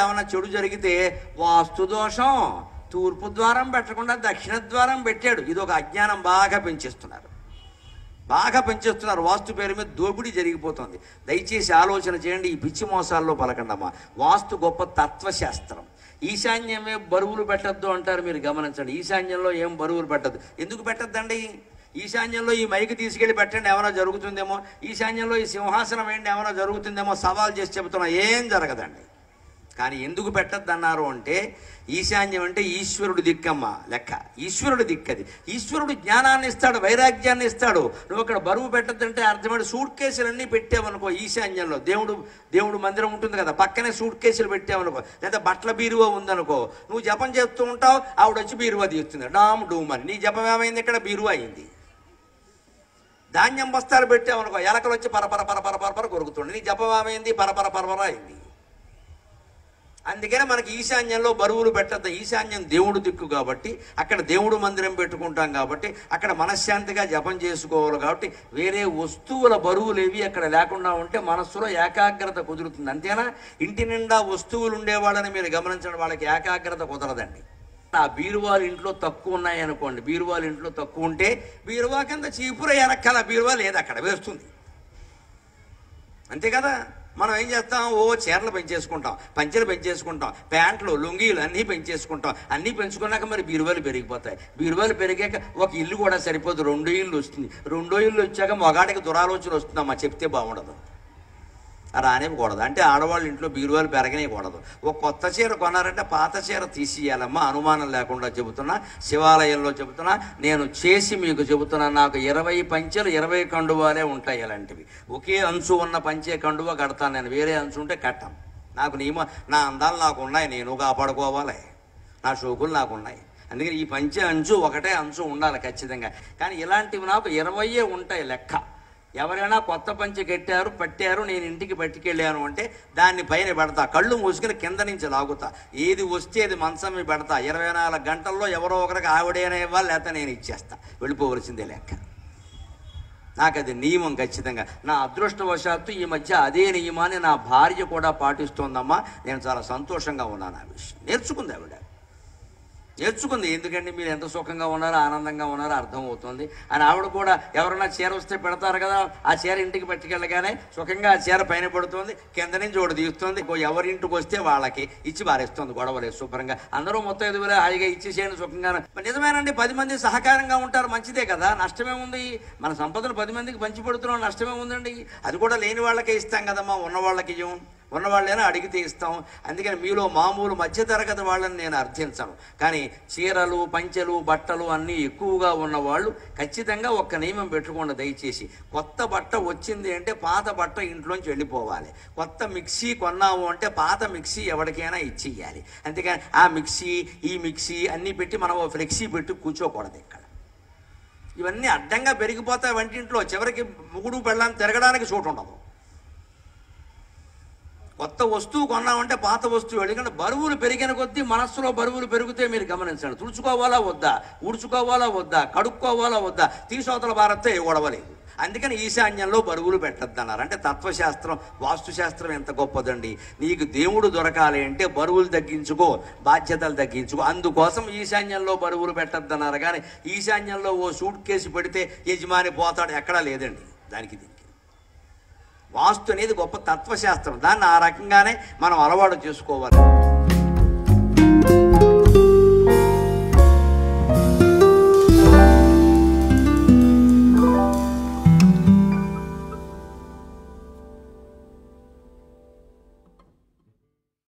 ఏమైనా చెడు జరిగితే వాస్తు దోషం తూర్పు ద్వారం పెట్టకుండా దక్షిణ ద్వారం పెట్టాడు ఇది ఒక అజ్ఞానం బాగా పెంచేస్తున్నారు బాగా పెంచేస్తున్నారు వాస్తు పేరు మీద దోపిడీ జరిగిపోతుంది దయచేసి ఆలోచన చేయండి ఈ పిచ్చి మోసాల్లో పలకండమ్మా వాస్తు గొప్ప తత్వశాస్త్రం ఈశాన్యమే బరువులు పెట్టద్దు అంటారు మీరు గమనించండి ఈశాన్యంలో ఏం బరువులు పెట్టద్దు ఎందుకు పెట్టద్దండి ఈశాన్యంలో ఈ మైకి తీసుకెళ్ళి పెట్టండి ఏమైనా జరుగుతుందేమో ఈశాన్యంలో ఈ సింహాసనం ఏంటి ఏమైనా జరుగుతుందేమో సవాల్ చేసి చెబుతున్నా ఏం జరగదండి కానీ ఎందుకు పెట్టద్దన్నారు అంటే ఈశాన్యం అంటే ఈశ్వరుడు దిక్కమ్మ లెక్క ఈశ్వరుడు దిక్కది ఈశ్వరుడు జ్ఞానాన్ని ఇస్తాడు వైరాగ్యాన్ని ఇస్తాడు నువ్వు అక్కడ బరువు పెట్టద్దంటే అర్థమైన సూట్ కేసులన్నీ పెట్టావనుకో ఈశాన్యంలో దేవుడు దేవుడు మందిరం ఉంటుంది కదా పక్కనే సూట్ కేసులు పెట్టావనుకో లేదా బట్టల బీరువా ఉందనుకో నువ్వు జపం చేస్తూ ఉంటావు ఆవిడ వచ్చి బీరువా తీస్తుంది డామ్ డూమ్ అని నీ జపం ఏమైంది ఇక్కడ బీరువా అయింది ధాన్యం బస్తాలు పెట్టావనుకో ఎలకలు వచ్చి పరపర పరపర పరపర కొరుకుతుండే నీ జపం ఏమైంది పరపర పరపర అయింది అందుకనే మనకి ఈశాన్యంలో బరువులు పెట్టద్దు ఈశాన్యం దేవుడు దిక్కు కాబట్టి అక్కడ దేవుడు మందిరం పెట్టుకుంటాం కాబట్టి అక్కడ మనశ్శాంతిగా జపం చేసుకోవాలి కాబట్టి వేరే వస్తువుల బరువులు ఏవి అక్కడ లేకుండా ఉంటే మనస్సులో ఏకాగ్రత కుదురుతుంది అంతేనా ఇంటి నిండా వస్తువులు ఉండేవాళ్ళని మీరు గమనించడం వాళ్ళకి ఏకాగ్రత కుదరదండి ఆ బీరువాలు ఇంట్లో తక్కువ ఉన్నాయి అనుకోండి బీరువాలు ఇంట్లో తక్కువ ఉంటే బీరువా కింద చీపుర వెనకాల బీరువా లేదు అక్కడ వేస్తుంది అంతే కదా మనం ఏం చేస్తాం ఓ చీరలు పెంచేసుకుంటాం పంచెలు పెంచేసుకుంటాం ప్యాంట్లు లుంగీలు అన్నీ పెంచేసుకుంటాం అన్నీ పెంచుకున్నాక మరి బీరువాలు పెరిగిపోతాయి బీరువాలు పెరిగాక ఒక ఇల్లు కూడా సరిపోదు రెండో ఇల్లు వస్తుంది రెండో ఇల్లు వచ్చాక మగాడికి దురాలోచన వస్తుందమ్మా చెప్తే బాగుండదు రానివ్వకూడదు అంటే ఆడవాళ్ళు ఇంట్లో బీరువాలు పెరగనివ్వకూడదు ఒక కొత్త చీర కొన్నారంటే పాత చీర తీసియాలమ్మా అనుమానం లేకుండా చెబుతున్నా శివాలయంలో చెబుతున్నా నేను చేసి మీకు చెబుతున్నా నాకు ఇరవై పంచెలు ఇరవై కండువాలే ఉంటాయి ఇలాంటివి ఒకే అంచు ఉన్న పంచే కండువ కడతాను నేను వేరే అంచు ఉంటే కట్టాను నాకు నియమ నా అందాలు నాకు ఉన్నాయి నేను కాపాడుకోవాలి నా షోకులు నాకు ఉన్నాయి అందుకని ఈ పంచే అంచు ఒకటే అంచు ఉండాలి ఖచ్చితంగా కానీ ఇలాంటివి నాకు ఇరవయే ఉంటాయి లెక్క ఎవరైనా కొత్త పంచె కట్టారు పట్టారు నేను ఇంటికి పట్టుకెళ్ళాను అంటే దాన్ని పైన పెడతా కళ్ళు మూసుకుని కింద నుంచి లాగుతా ఏది వస్తే అది మంచం మీద పెడతా ఇరవై నాలుగు గంటల్లో ఎవరో ఒకరికి ఆవిడైనా ఇవ్వాలి లేకపోతే నేను ఇచ్చేస్తా వెళ్ళిపోవలసిందే లెక్క నాకు అది నియమం ఖచ్చితంగా నా అదృష్టవశాత్తు ఈ మధ్య అదే నియమాన్ని నా భార్య కూడా పాటిస్తోందమ్మా నేను చాలా సంతోషంగా ఉన్నాను ఆ విషయం నేర్చుకుంది ఆవిడ నేర్చుకుంది ఎందుకంటే మీరు ఎంత సుఖంగా ఉన్నారో ఆనందంగా ఉన్నారో అర్థమవుతుంది అని ఆవిడ కూడా ఎవరైనా చీర వస్తే పెడతారు కదా ఆ చీర ఇంటికి పట్టుకెళ్ళగానే సుఖంగా ఆ చీర పైన పడుతుంది కింద నుంచి ఒకటి తీస్తుంది ఇంకో ఎవరి ఇంటికి వస్తే వాళ్ళకి ఇచ్చి పారేస్తుంది గొడవలేదు శుభ్రంగా అందరూ మొత్తం ఎదుగులే హాయిగా ఇచ్చేసేయండి సుఖంగా మరి నిజమేనండి పది మంది సహకారంగా ఉంటారు మంచిదే కదా నష్టమేముంది మన సంపదను పది మందికి పంచిపెడుతున్నాం నష్టమేముందండి అది కూడా లేని వాళ్ళకే ఇస్తాం కదమ్మా ఉన్న వాళ్ళకి ఇవ్వం ఉన్న వాళ్ళైనా అడిగితే ఇస్తాం అందుకని మీలో మామూలు మధ్యతరగతి వాళ్ళని నేను అర్థించను కానీ చీరలు పంచెలు బట్టలు అన్నీ ఎక్కువగా ఉన్నవాళ్ళు ఖచ్చితంగా ఒక్క నియమం పెట్టుకోండి దయచేసి కొత్త బట్ట వచ్చింది అంటే పాత బట్ట ఇంట్లోంచి వెళ్ళిపోవాలి కొత్త మిక్సీ కొన్నాము అంటే పాత మిక్సీ ఎవరికైనా ఇచ్చేయాలి అంతేకాని ఆ మిక్సీ ఈ మిక్సీ అన్నీ పెట్టి మనం ఓ ఫ్లెక్సీ పెట్టి కూర్చోకూడదు ఇక్కడ ఇవన్నీ అడ్డంగా పెరిగిపోతాయి వంటింట్లో చివరికి ముగుడు పెళ్ళాన్ని తిరగడానికి చోటు ఉండదు కొత్త వస్తువు కొన్నామంటే పాత వస్తువు ఎందుకంటే బరువులు పెరిగిన కొద్దీ మనస్సులో బరువులు పెరిగితే మీరు గమనించండి తుడుచుకోవాలా వద్దా ఊడ్చుకోవాలా వద్దా కడుక్కోవాలా వద్దా తీసోతల భారత్తో ఏ గొడవలేదు అందుకని ఈశాన్యంలో బరువులు పెట్టద్దన్నారు అంటే తత్వశాస్త్రం వాస్తుశాస్త్రం ఎంత గొప్పదండి నీకు దేవుడు దొరకాలి అంటే బరువులు తగ్గించుకో బాధ్యతలు తగ్గించుకో అందుకోసం ఈశాన్యంలో బరువులు పెట్టద్దన్నారు కానీ ఈశాన్యంలో ఓ సూట్ కేసు పెడితే యజమాని పోతాడు ఎక్కడా లేదండి దానికి దీనికి వాస్తు అనేది గొప్ప తత్వశాస్త్రం దాన్ని ఆ రకంగానే మనం అలవాటు చేసుకోవాలి